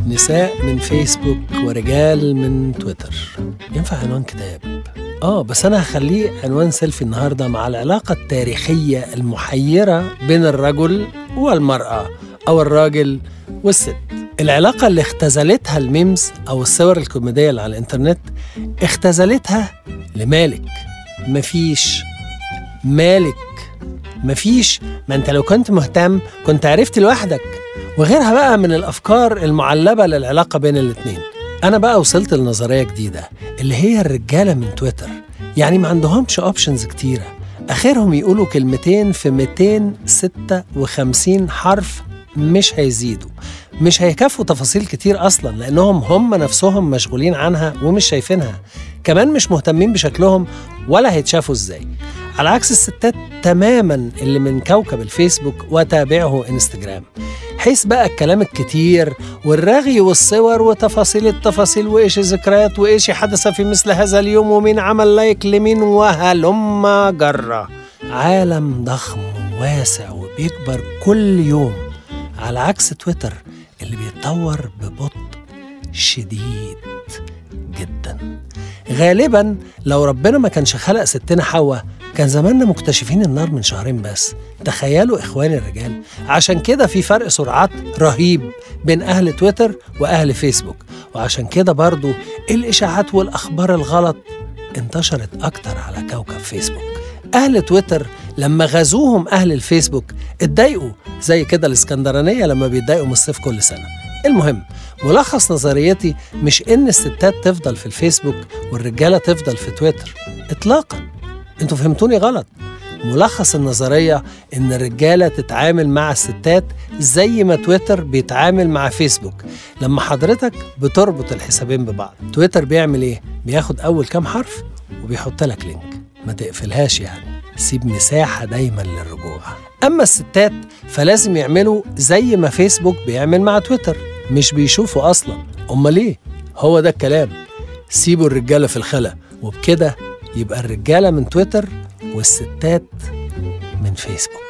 نساء من فيسبوك ورجال من تويتر ينفع عنوان كتاب اه بس انا هخليه عنوان سيلفي النهارده مع العلاقه التاريخيه المحيره بين الرجل والمراه او الراجل والست العلاقة اللي اختزلتها الميمز أو الصور الكوميدية اللي على الإنترنت اختزلتها لمالك مفيش مالك مفيش ما انت لو كنت مهتم كنت عرفت لوحدك وغيرها بقى من الافكار المعلبه للعلاقه بين الاتنين انا بقى وصلت لنظريه جديده اللي هي الرجاله من تويتر يعني ما عندهمش اوبشنز كتيره اخرهم يقولوا كلمتين في 256 حرف مش هيزيدوا مش هيكفوا تفاصيل كتير اصلا لانهم هم نفسهم مشغولين عنها ومش شايفينها كمان مش مهتمين بشكلهم ولا هيتشافوا ازاي على عكس الستات تماما اللي من كوكب الفيسبوك وتابعه انستجرام حيث بقى الكلام الكتير والرغي والصور وتفاصيل التفاصيل وايش الذكريات وايش حدث في مثل هذا اليوم ومين عمل لايك لمين وهلم جرة عالم ضخم وواسع وبيكبر كل يوم على عكس تويتر اللي بيتطور ببطء شديد جدا غالبا لو ربنا ما كانش خلق ستنا حواء كان زماننا مكتشفين النار من شهرين بس تخيلوا اخواني الرجال عشان كده في فرق سرعات رهيب بين اهل تويتر واهل فيسبوك وعشان كده برضو الاشاعات والاخبار الغلط انتشرت اكتر على كوكب فيسبوك اهل تويتر لما غزوهم اهل الفيسبوك اتضايقوا زي كده الاسكندرانيه لما بيتضايقوا من الصيف كل سنه المهم ملخص نظريتي مش ان الستات تفضل في الفيسبوك والرجاله تفضل في تويتر اطلاقا انتوا فهمتوني غلط ملخص النظرية إن الرجالة تتعامل مع الستات زي ما تويتر بيتعامل مع فيسبوك لما حضرتك بتربط الحسابين ببعض تويتر بيعمل إيه؟ بياخد أول كام حرف وبيحط لك لينك ما تقفلهاش يعني سيب مساحة دايما للرجوع أما الستات فلازم يعملوا زي ما فيسبوك بيعمل مع تويتر مش بيشوفوا أصلا أمال ليه؟ هو ده الكلام سيبوا الرجالة في الخلا وبكده يبقى الرجالة من تويتر والستات من فيسبوك